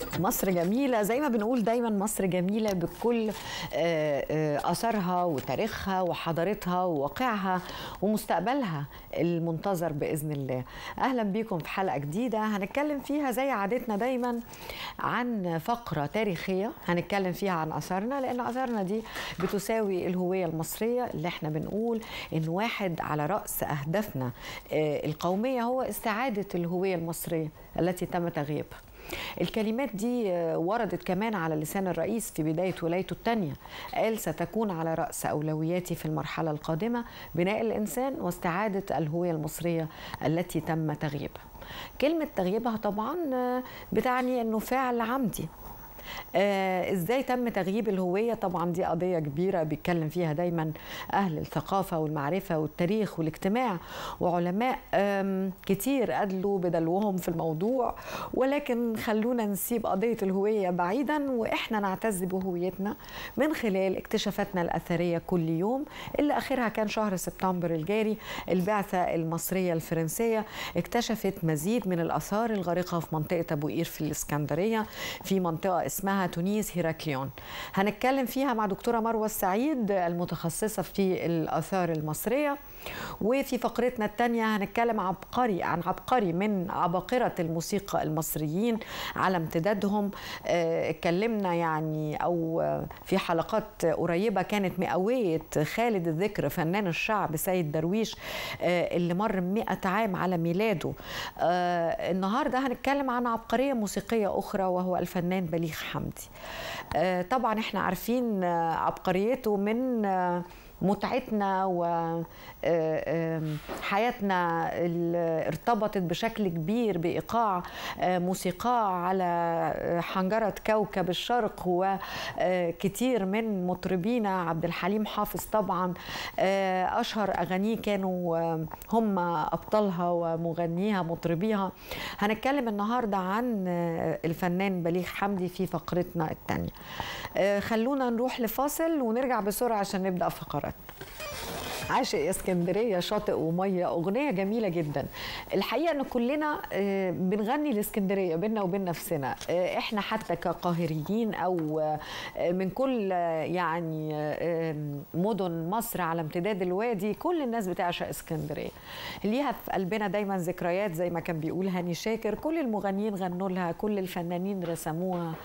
مصر جميلة زي ما بنقول دايما مصر جميلة بكل آه، آه، أثرها وتاريخها وحضارتها وواقعها ومستقبلها المنتظر بإذن الله أهلا بيكم في حلقة جديدة هنتكلم فيها زي عادتنا دايما عن فقرة تاريخية هنتكلم فيها عن أثارنا لأن أثارنا دي بتساوي الهوية المصرية اللي احنا بنقول إن واحد على رأس أهدافنا آه، القومية هو استعادة الهوية المصرية التي تم تغييبها الكلمات دي آه، وردت كمان على لسان الرئيس في بداية ولايته الثانية قال ستكون على رأس أولوياتي في المرحلة القادمة بناء الإنسان واستعادة الهوية المصرية التي تم تغييبها كلمة تغييبها طبعا آه، بتعني أنه فعل عمدي آه ازاي تم تغييب الهويه طبعا دي قضيه كبيره بيتكلم فيها دايما اهل الثقافه والمعرفه والتاريخ والاجتماع وعلماء آم، كتير ادلوا بدلوهم في الموضوع ولكن خلونا نسيب قضيه الهويه بعيدا واحنا نعتز بهويتنا من خلال اكتشافاتنا الاثريه كل يوم اللي اخرها كان شهر سبتمبر الجاري البعثه المصريه الفرنسيه اكتشفت مزيد من الاثار الغارقه في منطقه ابو قير في الاسكندريه في منطقه اسمها تونيس هيراكليون هنتكلم فيها مع دكتوره مروه السعيد المتخصصه في الاثار المصريه وفي فقرتنا الثانيه هنتكلم عبقري عن عبقري من عباقره الموسيقى المصريين على امتدادهم آه، اتكلمنا يعني او آه، في حلقات قريبه كانت مئويه خالد الذكر فنان الشعب سيد درويش آه، اللي مر 100 عام على ميلاده آه، النهارده هنتكلم عن عبقريه موسيقيه اخرى وهو الفنان بليغ حمدي آه، طبعا احنا عارفين آه، عبقريته من آه، متعتنا وحياتنا ارتبطت بشكل كبير بايقاع آه، موسيقاه على آه، حنجره كوكب الشرق وكتير من مطربينا عبد الحليم حافظ طبعا آه، اشهر اغانيه كانوا آه، هم ابطالها ومغنيها مطربيها هنتكلم النهارده عن آه، الفنان بليغ حمدي في فقرتنا الثانيه خلونا نروح لفاصل ونرجع بسرعه عشان نبدا فقرات عاشق يا اسكندريه شاطئ وميه اغنيه جميله جدا الحقيقه ان كلنا آه، بنغني لاسكندريه بينا وبين نفسنا آه، احنا حتى كقاهريين او آه، من كل آه، يعني آه، مدن مصر على امتداد الوادي كل الناس بتعشق اسكندريه ليها في قلبنا دايما ذكريات زي ما كان بيقول هاني شاكر كل المغنيين غنوا لها كل الفنانين رسموها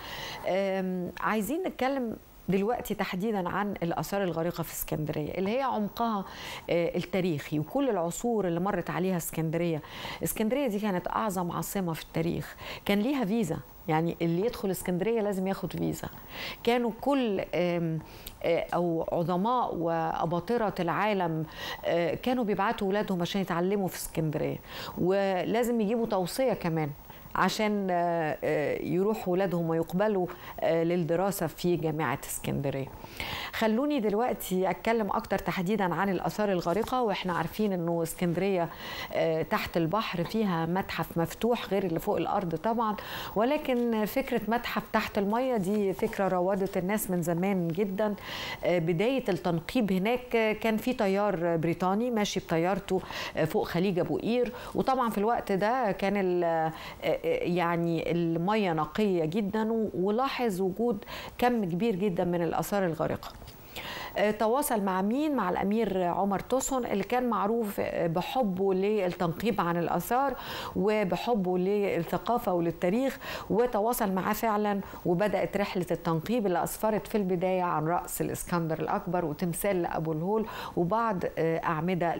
آم، عايزين نتكلم دلوقتي تحديدا عن الاثار الغريقه في اسكندريه اللي هي عمقها آه، التاريخي وكل العصور اللي مرت عليها اسكندريه اسكندريه دي كانت اعظم عاصمه في التاريخ كان ليها فيزا يعني اللي يدخل اسكندريه لازم ياخد فيزا كانوا كل آم، آه، او عظماء واباطره العالم آه، كانوا بيبعتوا اولادهم عشان يتعلموا في اسكندريه ولازم يجيبوا توصيه كمان عشان آه، آه، يروحوا ولادهم ويقبلوا آه، للدراسة في جامعة اسكندرية خلوني دلوقتي أتكلم أكتر تحديدا عن الآثار الغارقة وإحنا عارفين أنه اسكندرية آه، تحت البحر فيها متحف مفتوح غير اللي فوق الأرض طبعا ولكن فكرة متحف تحت المية دي فكرة راودت الناس من زمان جدا آه، بداية التنقيب هناك آه، كان في طيار بريطاني ماشي بطيارته آه، فوق خليج أبو قير وطبعا في الوقت ده كان ال- آه، آه، يعني المية نقية جدا و- ولاحظ وجود كم كبير جدا من الآثار الغارقة آه، تواصل مع مين مع الامير عمر توسون اللي كان معروف آه، بحبه للتنقيب عن الاثار وبحبه للثقافه وللتاريخ وتواصل معاه فعلا وبدات رحله التنقيب اللي اسفرت في البدايه عن راس الاسكندر الاكبر وتمثال لابو الهول وبعض آه، اعمده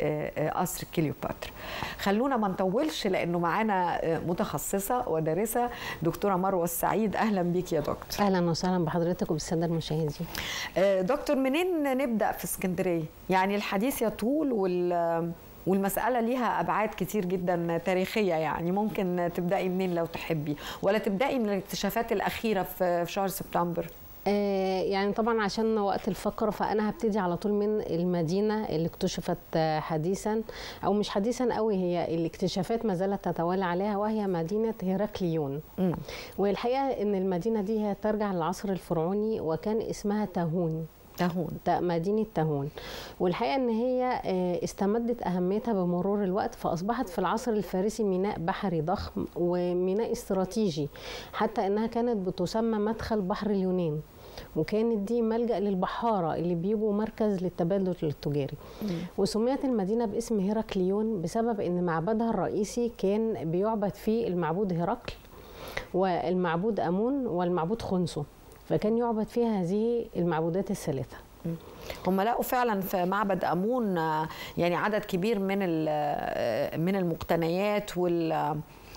لقصر كليوباترا خلونا ما نطولش لانه معانا آه، متخصصه ودارسه دكتوره مروه السعيد اهلا بيك يا دكتور اهلا وسهلا بحضرتك وبالساده المشاهدين آه، دكتور منين نبدا في اسكندريه يعني الحديث يطول وال والمسألة ليها أبعاد كتير جدا تاريخية يعني ممكن تبدأي منين لو تحبي ولا تبدأي من الاكتشافات الأخيرة في في شهر سبتمبر آه يعني طبعا عشان وقت الفقره فانا هبتدي على طول من المدينه اللي اكتشفت آه، حديثا او مش حديثا قوي هي الاكتشافات ما زالت تتوالى عليها وهي مدينه هيراكليون والحقيقه ان المدينه دي هي ترجع للعصر الفرعوني وكان اسمها تاهون تهون مدينة تهون والحقيقة أن هي استمدت أهميتها بمرور الوقت فأصبحت في العصر الفارسي ميناء بحري ضخم وميناء استراتيجي حتى أنها كانت بتسمى مدخل بحر اليونان وكانت دي ملجأ للبحارة اللي بيجوا مركز للتبادل التجاري وسميت المدينة باسم هيراكليون بسبب أن معبدها الرئيسي كان بيعبد فيه المعبود هرقل والمعبود أمون والمعبود خنسو فكان يعبد فيها هذه المعبودات الثلاثة هم لقوا فعلا في معبد امون يعني عدد كبير من من المقتنيات وال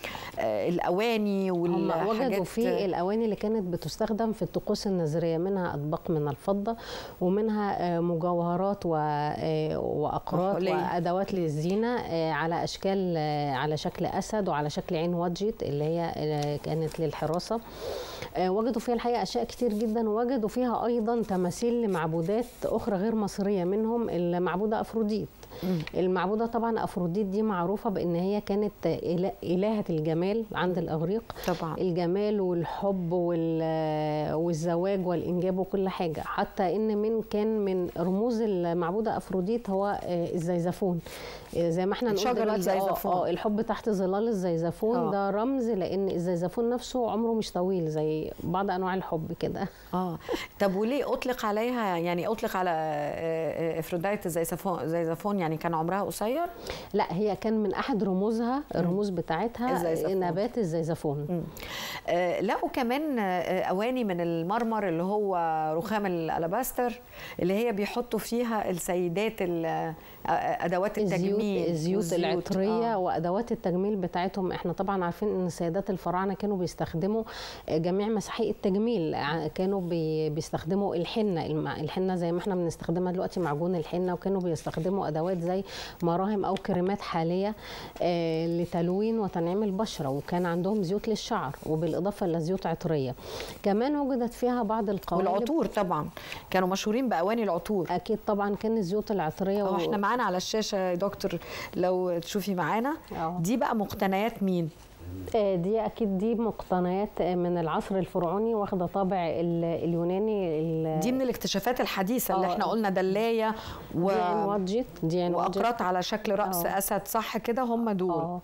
الاواني والحاجات وجدوا فيه الاواني اللي كانت بتستخدم في الطقوس النذريه منها اطباق من الفضه ومنها مجوهرات واقراط وادوات للزينه على اشكال على شكل اسد وعلى شكل عين وادجت اللي هي كانت للحراسه وجدوا فيها الحقيقه اشياء كتير جدا ووجدوا فيها ايضا تماثيل لمعبودات اخرى غير مصريه منهم المعبوده افروديت المعبوده طبعا افروديت دي معروفه بان هي كانت الهه الجمال عند الاغريق طبعا الجمال والحب والزواج والانجاب وكل حاجه حتى ان من كان من رموز المعبوده افروديت هو الزيزفون زي ما احنا نقول شجر الزيزفون اه الحب تحت ظلال الزيزفون أوه. ده رمز لان الزيزفون نفسه عمره مش طويل زي بعض انواع الحب كده اه طب وليه اطلق عليها يعني اطلق على افروديت الزيزفون زيزفون يعني كان عمرها قصير لا هي كان من احد رموزها الرموز بتاعتها الزيزفون. نبات الزيزفون آه لقوا كمان اواني من المرمر اللي هو رخام الالاباستر اللي هي بيحطوا فيها السيدات ادوات التجميل الزيوت, الزيوت العطريه آه. وادوات التجميل بتاعتهم احنا طبعا عارفين ان سيدات الفراعنه كانوا بيستخدموا جميع مساحيق التجميل كانوا بي بيستخدموا الحنه الحنه زي ما احنا بنستخدمها دلوقتي معجون الحنه وكانوا بيستخدموا ادوات زي مراهم او كريمات حاليه آه لتلوين وتنعيم البشره وكان عندهم زيوت للشعر وبالاضافه لزيوت عطريه كمان وجدت فيها بعض القوالب والعطور طبعا كانوا مشهورين باواني العطور اكيد طبعا كان الزيوت العطريه و... احنا معانا على الشاشه يا دكتور لو تشوفي معانا أوه. دي بقى مقتنيات مين دي اكيد دي مقتنيات من العصر الفرعوني واخده طابع اليوناني دي من الاكتشافات الحديثه اللي احنا قلنا دلايه و... دي عين وادجت دي عين واقراط على شكل راس أوه. اسد صح كده هم دول أوه.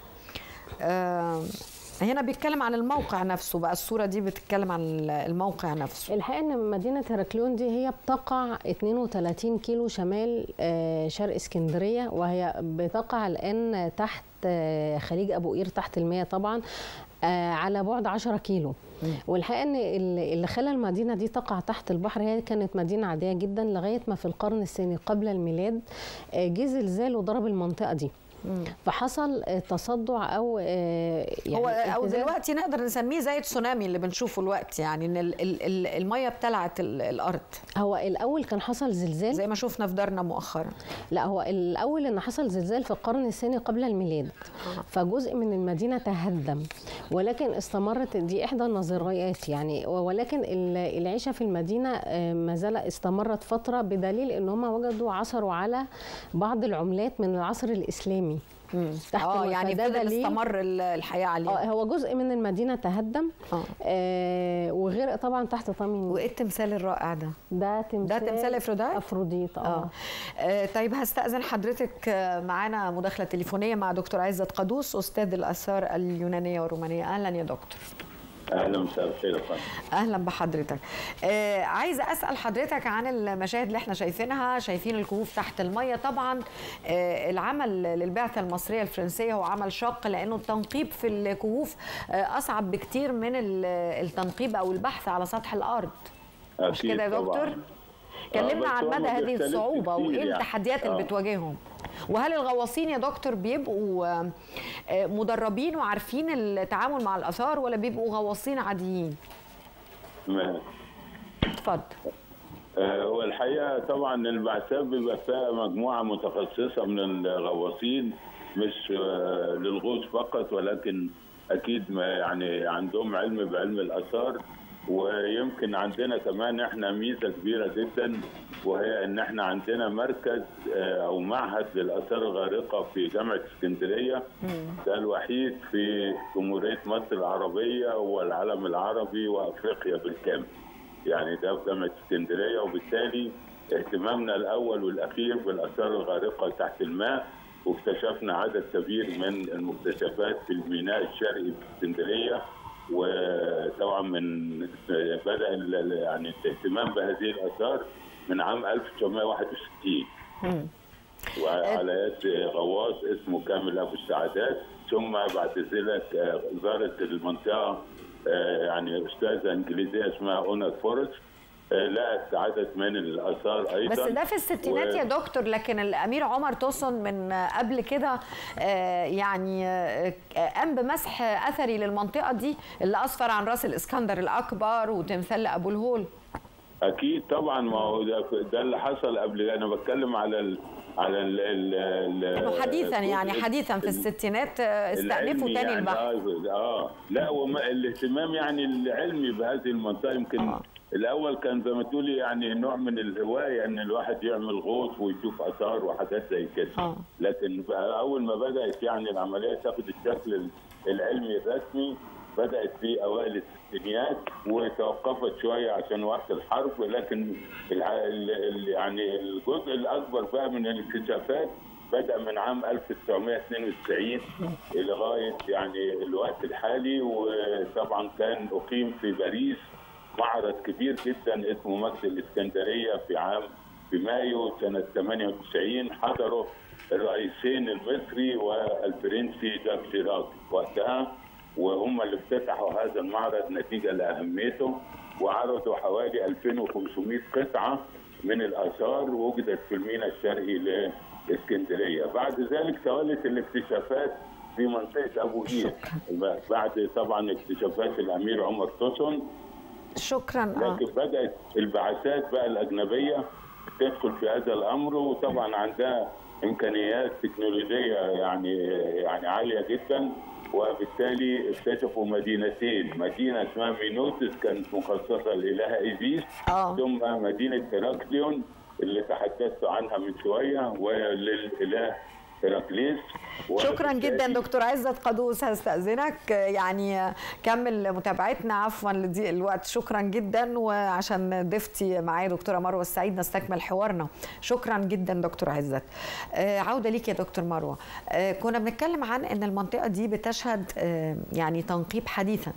آه هنا بيتكلم عن الموقع نفسه بقى الصورة دي بتتكلم عن الموقع نفسه الحقيقة ان مدينة هركليون دي هي بتقع 32 كيلو شمال شرق اسكندرية وهي بتقع الآن تحت خليج أبو قير تحت المياه طبعا على بعد 10 كيلو والحقيقه ان اللي خلى المدينه دي تقع تحت البحر هي كانت مدينه عاديه جدا لغايه ما في القرن الثاني قبل الميلاد جه زلزال وضرب المنطقه دي فحصل تصدع او يعني هو او دلوقتي نقدر نسميه زي التسونامي اللي بنشوفه الوقت يعني ان الميه ابتلعت الارض هو الاول كان حصل زلزال زي ما شفنا في دارنا مؤخرا لا هو الاول ان حصل زلزال في القرن الثاني قبل الميلاد فجزء من المدينه تهدم ولكن استمرت دي احدى النظريات يعني ولكن العيشه في المدينه ما زال استمرت فتره بدليل ان هم وجدوا عثروا على بعض العملات من العصر الاسلامي تحت اه يعني فضل استمر الحياه عليه اه هو جزء من المدينه تهدم آه. آه وغير طبعا تحت طمين وايه التمثال الرائع ده ده تمثال ده تمثال افروديت افروديت اه, آه. آه طيب هستاذن حضرتك معانا مداخله تليفونيه مع دكتور عزت قدوس استاذ الاثار اليونانيه والرومانيه اهلا يا دكتور اهلا مساء الخير اهلا بحضرتك آه عايزه اسال حضرتك عن المشاهد اللي احنا شايفينها شايفين الكهوف تحت الميه طبعا آه العمل للبعثه المصريه الفرنسيه هو عمل شاق لانه التنقيب في الكهوف آه اصعب بكتير من التنقيب او البحث على سطح الارض مش كده يا دكتور كلمنا عن مدى هذه الصعوبه وايه التحديات يعني. اللي بتواجههم وهل الغواصين يا دكتور بيبقوا مدربين وعارفين التعامل مع الاثار ولا بيبقوا غواصين عاديين؟ اتفضل هو الحقيقه طبعا البعثات بيبقى فيها مجموعه متخصصه من الغواصين مش للغوص فقط ولكن اكيد يعني عندهم علم بعلم الاثار ويمكن عندنا كمان احنا ميزه كبيره جدا وهي ان احنا عندنا مركز او معهد للاثار الغارقه في جامعه اسكندريه ده الوحيد في جمهوريه مصر العربيه والعالم العربي وافريقيا بالكامل. يعني ده في جامعه اسكندريه وبالتالي اهتمامنا الاول والاخير بالاثار الغارقه تحت الماء واكتشفنا عدد كبير من المكتشفات في الميناء الشرقي في اسكندريه وطبعا من بدا يعني الاهتمام بهذه الاثار من عام 1961 وعلى يد غواص اسمه كامل ابو السعادات ثم بعد ذلك زارت المنطقه يعني استاذه انجليزيه اسمها اونا فورست لقت عدد من الاثار ايضا بس ده في الستينات و... يا دكتور لكن الامير عمر توسن من قبل كده يعني قام بمسح اثري للمنطقه دي اللي اسفر عن راس الاسكندر الاكبر وتمثال ابو الهول اكيد طبعا ما هو ده, ده اللي حصل قبل انا بتكلم على ال على ال ال حديثا يعني حديثا في الستينات استأنفوا تاني يعني البحث اه, آه لا وما الاهتمام يعني العلمي بهذه المنطقه يمكن آه. الاول كان زي ما تقولي يعني نوع من الهوايه ان الواحد يعمل غوص ويشوف اثار وحاجات زي كده آه. لكن اول ما بدات يعني العمليه تاخد الشكل العلمي الرسمي بدات في اوائل الستينيات وتوقفت شويه عشان وقت الحرب لكن يعني الجزء الاكبر بقى من الاكتشافات بدا من عام 1992 لغايه يعني الوقت الحالي وطبعا كان اقيم في باريس معرض كبير جدا اسمه مجد الاسكندريه في عام في مايو سنه 98 حضره الرئيسين المصري والفرنسي جاك شيراك وقتها وهم اللي افتتحوا هذا المعرض نتيجه لاهميته وعرضوا حوالي 2500 قطعه من الاثار وجدت في الميناء الشرقي لاسكندريه، بعد ذلك توالت الاكتشافات في منطقه ابو قير بعد طبعا اكتشافات الامير عمر توسن شكرا لكن بدات البعثات بقى الاجنبيه تدخل في هذا الامر وطبعا عندها امكانيات تكنولوجيه يعني يعني عاليه جدا وبالتالي اكتشفوا مدينتين مدينه اسمها مينوتس كانت مخصصه لالهه ايزيس آه. ثم مدينه هيراكليون اللي تحدثت عنها من شويه وللاله هيراكليس شكرا جدا دكتور عزت قدوس هستأذنك يعني كمل متابعتنا عفوا لضيق الوقت شكرا جدا وعشان ضيفتي معايا دكتوره مروه السعيد نستكمل حوارنا شكرا جدا دكتور عزت عوده ليك يا دكتور مروه كنا بنتكلم عن ان المنطقه دي بتشهد يعني تنقيب حديثا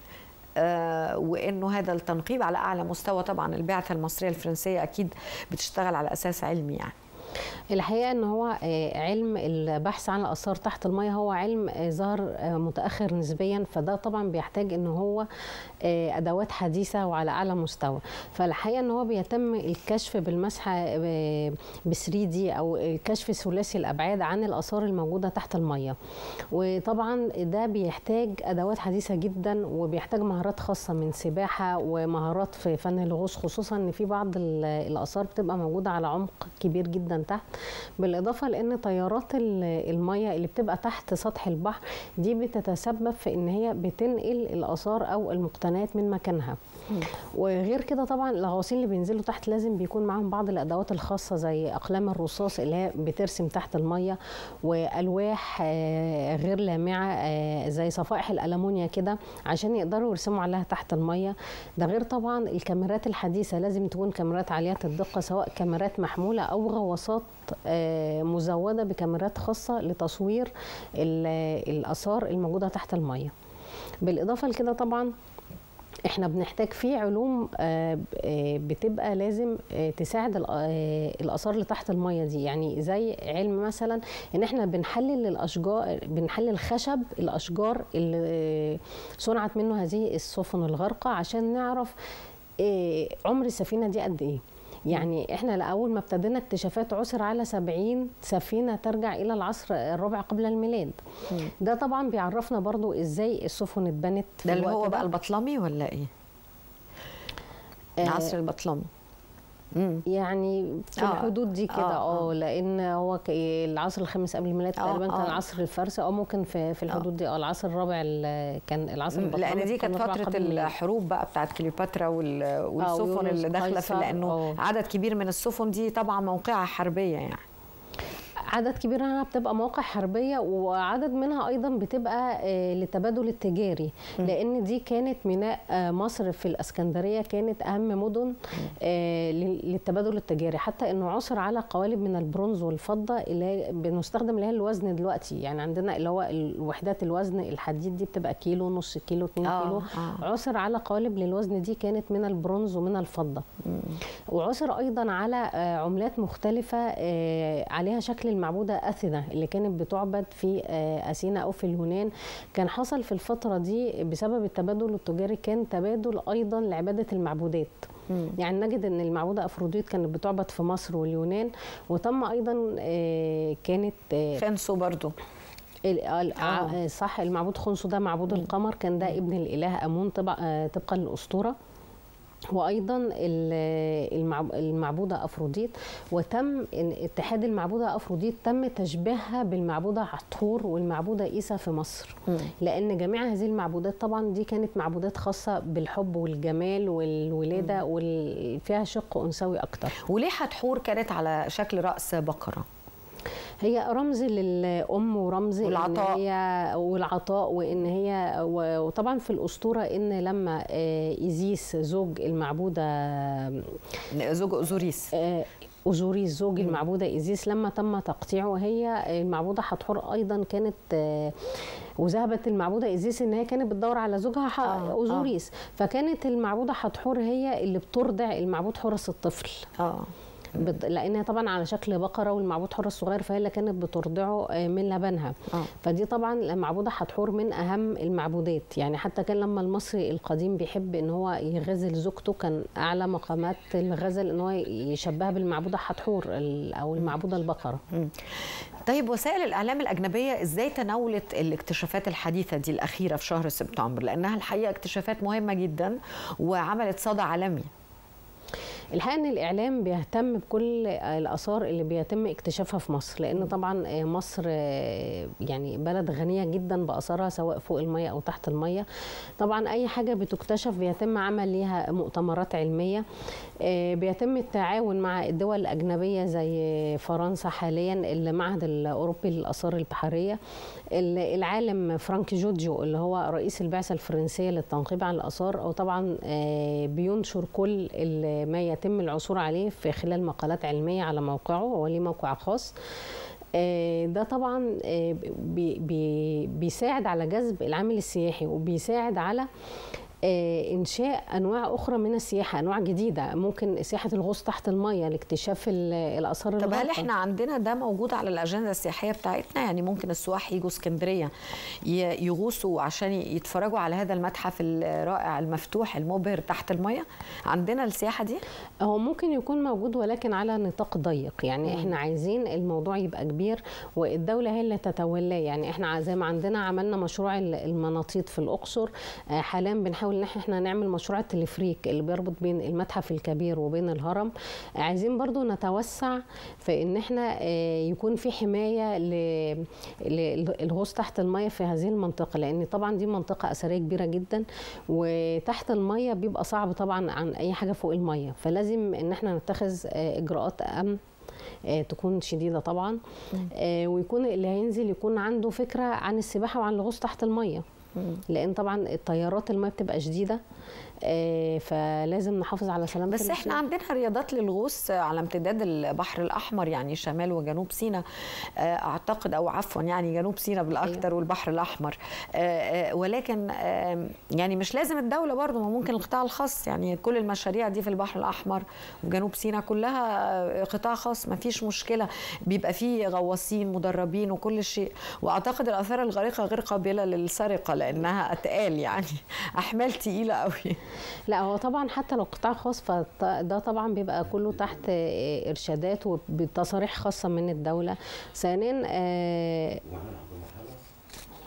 وانه هذا التنقيب على اعلى مستوى طبعا البعثه المصريه الفرنسيه اكيد بتشتغل على اساس علمي يعني الحقيقه ان هو علم البحث عن الاثار تحت الميه هو علم ظهر متاخر نسبيا فده طبعا بيحتاج ان هو ادوات حديثه وعلى اعلى مستوى فالحقيقه ان هو بيتم الكشف بالمسحه ب 3 دي او الكشف ثلاثي الابعاد عن الاثار الموجوده تحت الميه وطبعا ده بيحتاج ادوات حديثه جدا وبيحتاج مهارات خاصه من سباحه ومهارات في فن الغوص خصوصا ان في بعض الاثار بتبقى موجوده على عمق كبير جدا تحت بالاضافه لان تيارات الميه اللي بتبقى تحت سطح البحر دي بتتسبب في ان هي بتنقل الاثار او المقتنيات من مكانها وغير كده طبعا الغواصين اللي بينزلوا تحت لازم بيكون معاهم بعض الادوات الخاصه زي اقلام الرصاص اللي هي بترسم تحت الميه والواح غير لامعه زي صفائح الالمونيا كده عشان يقدروا يرسموا عليها تحت الميه ده غير طبعا الكاميرات الحديثه لازم تكون كاميرات عاليه الدقه سواء كاميرات محموله او غواصات مزوده بكاميرات خاصه لتصوير الاثار الموجوده تحت الميه بالاضافه لكده طبعا احنا بنحتاج فيه علوم بتبقى لازم تساعد الاثار اللي تحت الميه دي يعني زي علم مثلا ان احنا بنحلل الاشجار بنحلل خشب الاشجار اللي صنعت منه هذه السفن الغارقه عشان نعرف عمر السفينه دي قد ايه يعني احنا لاول ما ابتدينا اكتشافات عثر على 70 سفينه ترجع الى العصر الرابع قبل الميلاد ده طبعا بيعرفنا برضو ازاي السفن اتبنت ده اللي هو بقى البطلمي ولا ايه العصر البطلمي يعني في آه الحدود دي كده اه آه لان هو العصر الخامس قبل الميلاد تقريبا آه كان العصر الفارسي او ممكن في في الحدود دي اه العصر الرابع كان العصر البطلمي لان دي كانت فتره الحروب بقى بتاعت كليوباترا والسفن اللي داخله في لانه عدد كبير من السفن دي طبعا موقعها حربيه يعني عدد كبير منها بتبقى مواقع حربيه وعدد منها ايضا بتبقى آه، للتبادل التجاري لان دي كانت ميناء آه، مصر في الاسكندريه كانت اهم مدن آه، لل- للتبادل التجاري حتى انه عثر على قوالب من البرونز والفضه اللي هي بنستخدم اللي هي الوزن دلوقتي يعني عندنا اللي هو الوحدات الوزن الحديد دي بتبقى كيلو نص كيلو 2 آه، كيلو آه. عثر على قوالب للوزن دي كانت من البرونز ومن الفضه وعثر ايضا على آه، عملات مختلفه آه، عليها شكل المعبوده اثينا اللي كانت بتعبد في آه، اثينا او في اليونان كان حصل في الفتره دي بسبب التبادل التجاري كان تبادل ايضا لعباده المعبودات يعني نجد ان المعبوده افروديت كانت بتعبد في مصر واليونان وتم ايضا آه، كانت آه، خنسو برضو ال- ال- آه. ع- صح المعبود خنسو ده معبود القمر كان ده ابن الاله امون طبع آه، طبقا للاسطوره وايضا ال- المعب- المعبوده افروديت وتم إن اتحاد المعبوده افروديت تم تشبيهها بالمعبوده حتحور والمعبوده عيسى في مصر لان جميع هذه المعبودات طبعا دي كانت معبودات خاصه بالحب والجمال والولاده وفيها شق انثوي اكتر وليه حتحور كانت على شكل راس بقره هي رمز للام ورمز إن والعطاء. هي والعطاء وان هي و- وطبعا في الاسطوره ان لما آه، ايزيس زوج المعبوده زوج اوزوريس آه، أوزوريس زوج المعبودة إيزيس لما تم تقطيعه هي المعبودة حتحور أيضا كانت آه، وذهبت المعبودة إيزيس إن هي كانت بتدور على زوجها ح- آه، آه. أوزوريس فكانت المعبودة حتحور هي اللي بترضع المعبود حورس الطفل اه بت... لانها طبعا على شكل بقره والمعبود حر الصغير فهي اللي كانت بترضعه آه، من لبنها آه. فدي طبعا المعبوده حتحور من اهم المعبودات يعني حتى كان لما المصري القديم بيحب ان هو يغزل زوجته كان اعلى مقامات الغزل ان هو يشبهها بالمعبوده حتحور ال- او المعبوده البقره طيب وسائل الاعلام الاجنبيه ازاي تناولت الاكتشافات الحديثه دي الاخيره في شهر سبتمبر لانها الحقيقه اكتشافات مهمه جدا وعملت صدى عالمي الحقيقه ان الاعلام بيهتم بكل الاثار اللي بيتم اكتشافها في مصر لان طبعا مصر يعني بلد غنيه جدا باثارها سواء فوق الميه او تحت الميه طبعا اي حاجه بتكتشف بيتم عمل ليها مؤتمرات علميه بيتم التعاون مع الدول الاجنبيه زي فرنسا حاليا المعهد الاوروبي للاثار البحريه العالم فرانك جوجيو اللي هو رئيس البعثه الفرنسيه للتنقيب عن الاثار او طبعا بينشر كل ما يتم العثور عليه في خلال مقالات علميه على موقعه هو ليه موقع خاص ده طبعا بي بي بيساعد على جذب العامل السياحي وبيساعد على انشاء انواع اخرى من السياحه انواع جديده ممكن سياحه الغوص تحت الميه لاكتشاف الاثار طب هل احنا عندنا ده موجود على الاجنده السياحيه بتاعتنا يعني ممكن السواح يجوا اسكندريه يغوصوا عشان يتفرجوا على هذا المتحف الرائع المفتوح المبهر تحت الميه عندنا السياحه دي هو ممكن يكون موجود ولكن على نطاق ضيق يعني م. احنا عايزين الموضوع يبقى كبير والدوله هي اللي تتولاه يعني احنا زي ما عندنا عملنا مشروع المناطيد في الاقصر حاليا بنحاول ان احنا نعمل مشروع التلفريك اللي بيربط بين المتحف الكبير وبين الهرم عايزين برضو نتوسع في ان احنا يكون في حمايه للغوص تحت الميه في هذه المنطقه لان طبعا دي منطقه اثريه كبيره جدا وتحت الميه بيبقى صعب طبعا عن اي حاجه فوق الميه فلازم ان احنا نتخذ اجراءات امن تكون شديده طبعا ويكون اللي هينزل يكون عنده فكره عن السباحه وعن الغوص تحت الميه لان طبعا التيارات الميه بتبقى شديده فلازم نحافظ على سلامه بس احنا عندنا رياضات للغوص على امتداد البحر الاحمر يعني شمال وجنوب سيناء اعتقد او عفوا يعني جنوب سيناء بالاكثر أيوة. والبحر الاحمر ولكن يعني مش لازم الدوله برضه ممكن القطاع الخاص يعني كل المشاريع دي في البحر الاحمر وجنوب سيناء كلها قطاع خاص ما فيش مشكله بيبقى فيه غواصين مدربين وكل شيء واعتقد الاثار الغريقه غير قابله للسرقه لانها اتقال يعني احمال تقيله قوي لا هو طبعا حتى لو قطاع خاص فده طبعا بيبقى كله تحت ارشادات وبتصاريح خاصه من الدوله ثانيا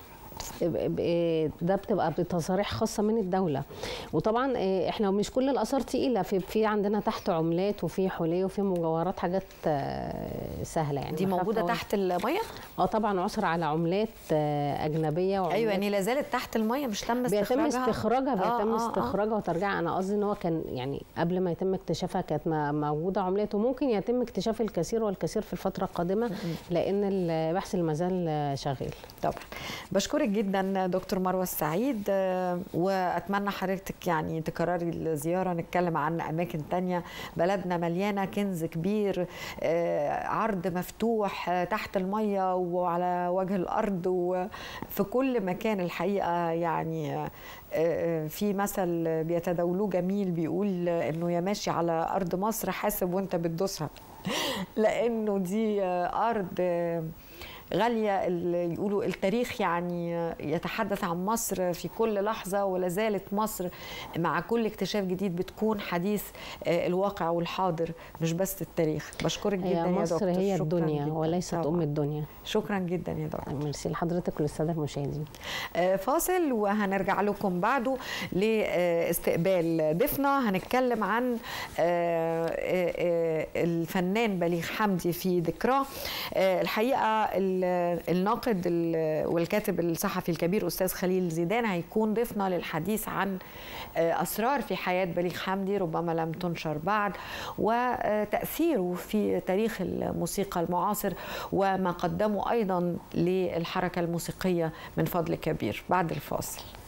ده بتبقى بتصاريح خاصه من الدوله وطبعا آه، احنا مش كل الاثار تقيله في في عندنا تحت عملات وفي حلي وفي مجوهرات حاجات آه، سهله يعني دي موجوده بخاف أقول- تحت الميه اه طبعا عثر على عملات آه، اجنبيه وعملات ايوه يعني لا زالت تحت الميه مش تم بيتم استخراجها استخراجها آه، بيتم آه، آه. استخراجها وترجعها انا قصدي ان هو كان يعني قبل ما يتم اكتشافها كانت م- موجوده عملات وممكن يتم اكتشاف الكثير والكثير في الفتره القادمه لان البحث ما زال شغال طبعا بشكرك جدا دكتور مروه السعيد آه، واتمنى حضرتك يعني تكرري الزياره نتكلم عن اماكن تانية بلدنا مليانه كنز كبير آه، عرض مفتوح آه، تحت الميه وعلى وجه الارض وفي كل مكان الحقيقه يعني آه، آه، في مثل بيتداولوه جميل بيقول انه يا ماشي على ارض مصر حاسب وانت بتدوسها لانه دي آه، ارض آه، غالية اللي يقولوا التاريخ يعني يتحدث عن مصر في كل لحظة ولا زالت مصر مع كل اكتشاف جديد بتكون حديث آه، الواقع والحاضر مش بس التاريخ بشكرك جدا هي يا مصر دكتور هي شكراً الدنيا جداً. وليست طبعاً. ام الدنيا شكرا جدا يا دكتور ميرسي لحضرتك وللساده المشاهدين آه، فاصل وهنرجع لكم بعده لاستقبال ضيفنا هنتكلم عن آه، آه، آه، الفنان بليغ حمدي في ذكراه آه، الحقيقه ال- الناقد ال- والكاتب الصحفي الكبير استاذ خليل زيدان هيكون ضيفنا للحديث عن آه، اسرار في حياه بليغ حمدي ربما لم تنشر بعد وتاثيره في تاريخ الموسيقى المعاصر وما قدمه ايضا للحركه الموسيقيه من فضل كبير بعد الفاصل